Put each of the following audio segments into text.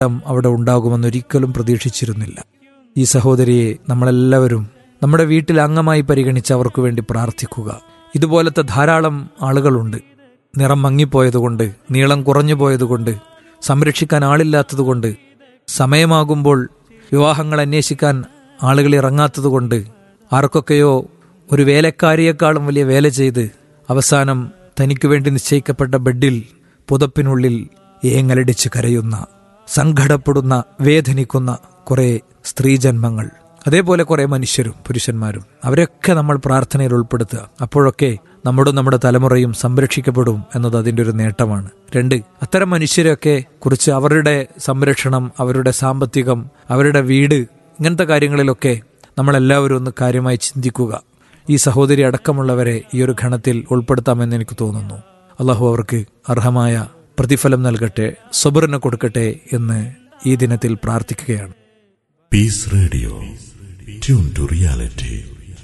അവിടെ ഉണ്ടാകുമെന്നൊരിക്കലും പ്രതീക്ഷിച്ചിരുന്നില്ല ഈ സഹോദരിയെ നമ്മളെല്ലാവരും നമ്മുടെ വീട്ടിൽ അംഗമായി പരിഗണിച്ച് അവർക്ക് വേണ്ടി പ്രാർത്ഥിക്കുക ഇതുപോലത്തെ ധാരാളം ആളുകളുണ്ട് നിറം മങ്ങിപ്പോയതുകൊണ്ട് നീളം കുറഞ്ഞു പോയതുകൊണ്ട് സംരക്ഷിക്കാൻ ആളില്ലാത്തതുകൊണ്ട് സമയമാകുമ്പോൾ വിവാഹങ്ങൾ അന്വേഷിക്കാൻ ആളുകൾ ഇറങ്ങാത്തതുകൊണ്ട് ആർക്കൊക്കെയോ ഒരു വേലക്കാരിയേക്കാളും വലിയ വേല ചെയ്ത് അവസാനം തനിക്കു വേണ്ടി നിശ്ചയിക്കപ്പെട്ട ബെഡിൽ പുതപ്പിനുള്ളിൽ ഏങ്ങലടിച്ച് കരയുന്ന സങ്കടപ്പെടുന്ന വേദനിക്കുന്ന കുറെ സ്ത്രീജന്മങ്ങൾ അതേപോലെ കുറെ മനുഷ്യരും പുരുഷന്മാരും അവരൊക്കെ നമ്മൾ പ്രാർത്ഥനയിൽ ഉൾപ്പെടുത്തുക അപ്പോഴൊക്കെ നമ്മുടെ നമ്മുടെ തലമുറയും സംരക്ഷിക്കപ്പെടും എന്നത് അതിൻ്റെ ഒരു നേട്ടമാണ് രണ്ട് അത്തരം മനുഷ്യരെയൊക്കെ കുറിച്ച് അവരുടെ സംരക്ഷണം അവരുടെ സാമ്പത്തികം അവരുടെ വീട് ഇങ്ങനത്തെ കാര്യങ്ങളിലൊക്കെ നമ്മളെല്ലാവരും ഒന്ന് കാര്യമായി ചിന്തിക്കുക ഈ സഹോദരി അടക്കമുള്ളവരെ ഈ ഒരു ഘണത്തിൽ ഉൾപ്പെടുത്താമെന്ന് എനിക്ക് തോന്നുന്നു അള്ളാഹു അവർക്ക് അർഹമായ പ്രതിഫലം നൽകട്ടെ സബറിന് കൊടുക്കട്ടെ എന്ന് ഈ ദിനത്തിൽ പ്രാർത്ഥിക്കുകയാണ് Peace Radio tune to reality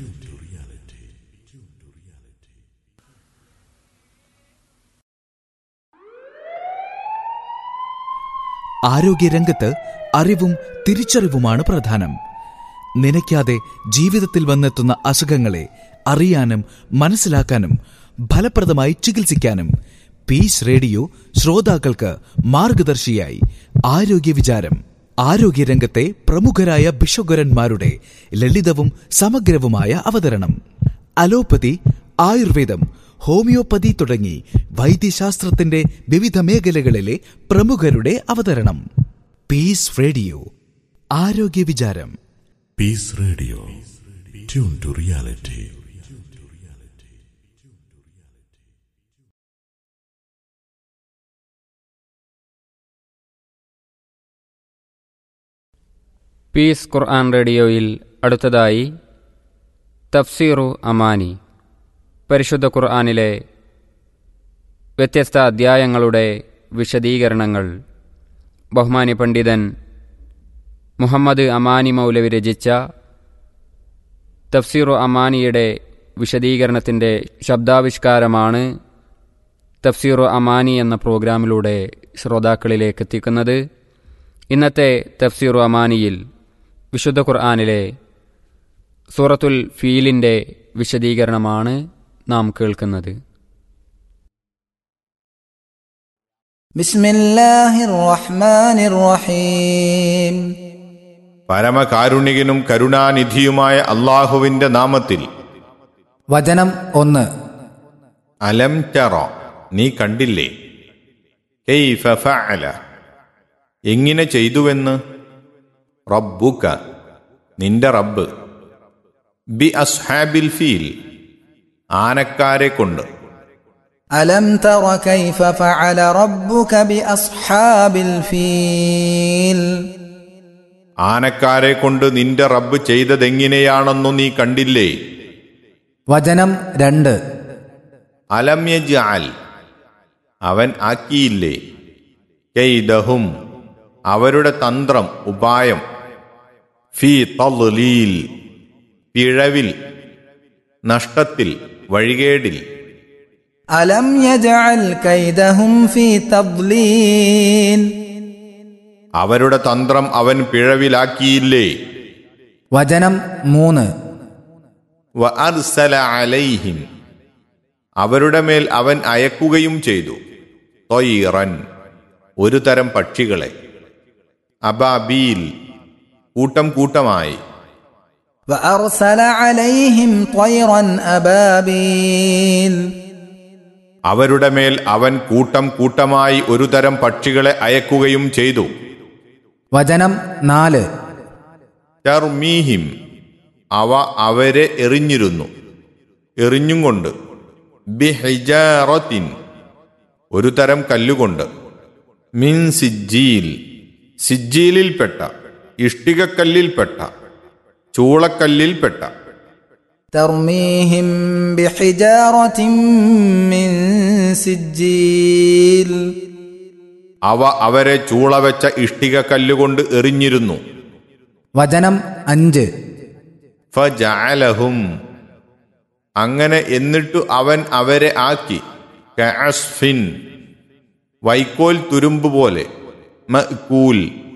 ആരോഗ്യരംഗത്ത് അറിവും തിരിച്ചറിവുമാണ് പ്രധാനം നനയ്ക്കാതെ ജീവിതത്തിൽ വന്നെത്തുന്ന അസുഖങ്ങളെ അറിയാനും മനസ്സിലാക്കാനും ഫലപ്രദമായി ചികിത്സിക്കാനും പീസ് റേഡിയോ ശ്രോതാക്കൾക്ക് മാർഗദർശിയായി ആരോഗ്യ വിചാരം ആരോഗ്യരംഗത്തെ പ്രമുഖരായ ബിഷോഗരന്മാരുടെ ലളിതവും സമഗ്രവുമായ അവതരണം അലോപ്പതി ആയുർവേദം ഹോമിയോപ്പതി തുടങ്ങി വൈദ്യശാസ്ത്രത്തിന്റെ വിവിധ മേഖലകളിലെ പ്രമുഖരുടെ അവതരണം പീസ് റേഡിയോ ആരോഗ്യ വിചാരം Peace Radio tune to reality Peace ഖുർആൻ റേഡിയോയിൽ അടുത്തതായി തഫ്സീറു അമാനി പരിശുദ്ധ ഖുർആനിലെ വ്യത്യസ്ത അധ്യായങ്ങളുടെ വിശദീകരണങ്ങൾ ബഹുമാനി പണ്ഡിതൻ മുഹമ്മദ് അമാനി മൗലവി രചിച്ച തഫ്സീറു അമാനിയുടെ വിശദീകരണത്തിൻ്റെ ശബ്ദാവിഷ്കാരമാണ് തഫ്സീറു അമാനി എന്ന പ്രോഗ്രാമിലൂടെ ശ്രോതാക്കളിലേക്ക് എത്തിക്കുന്നത് ഇന്നത്തെ തഫ്സീറു അമാനിയിൽ വിശുദ്ധ ഖുർആാനിലെ സൂറത്തുൽ ഫീലിൻ്റെ വിശദീകരണമാണ് നാം കേൾക്കുന്നത് بسم الله الرحمن الرحيم പരമകാരുണികനും കരുണാനിധിയുമായ അള്ളാഹുവിന്റെ നാമത്തിൽ വചനം ഒന്ന് അലം ചറ നീ കണ്ടില്ലേ കൈഫ ഫഅല എങ്ങനെ ചെയ്തുവെന്ന് റബ്ബുക നിന്റെ റബ്ബ് ബി അസ്ഹാബിൽ ഫീൽ ആനക്കാരെ കൊണ്ട് ألم تر كيف فعل ربك بأصحاب الفيل ആനക്കാരെ കൊണ്ട് നിന്റെ റബ്ബ് ചെയ്തതെങ്ങനെയാണെന്നു നീ കണ്ടില്ലേ വചനം രണ്ട് അലം യജ്അൽ അവൻ ആക്കിയില്ലേ കൈദഹും അവരുടെ തന്ത്രം ഉപായം ഫീ തളീൽ പിഴവിൽ നഷ്ടത്തിൽ വഴികേടിൽ ألم يجعل كيدهم في تضليل അവരുടെ തന്ത്രം അവൻ പിഴവിലാക്കിയില്ലേ വചനം മൂന്ന് വ അർസല അലൈഹിം അവരുടെ മേൽ അവൻ അയക്കുകയും ചെയ്തു തൊയ്റൻ ഒരു തരം പക്ഷികളെ അബാബീൽ കൂട്ടം കൂട്ടമായി وأرسل عليهم طيرا أبابيل അവരുടെ മേൽ അവൻ കൂട്ടം കൂട്ടമായി ഒരു തരം പക്ഷികളെ അയക്കുകയും ചെയ്തു വചനം നാല് ചർമീഹിം അവ അവരെ എറിഞ്ഞിരുന്നു എറിഞ്ഞും കൊണ്ട് ബിഹിജാറത്തിൻ ഒരു തരം കല്ലുകൊണ്ട് മിൻ സിജ്ജീൽ സിജ്ജീലിൽപ്പെട്ട ഇഷ്ടികക്കല്ലിൽപ്പെട്ട ചൂളക്കല്ലിൽപ്പെട്ട ترميهم بحجارة من سجيل അവ അവരെ ചൂളവെച്ച ഇഷ്ടിക കല്ലുകൊണ്ട് എറിഞ്ഞിരുന്നു വചനം അഞ്ച് ഫജഅലഹും അങ്ങനെ എന്നിട്ടു അവൻ അവരെ ആക്കി കഅസ്ഫിൻ വൈക്കോൽ തുരുമ്പ് പോലെ മഅ്കൂൽ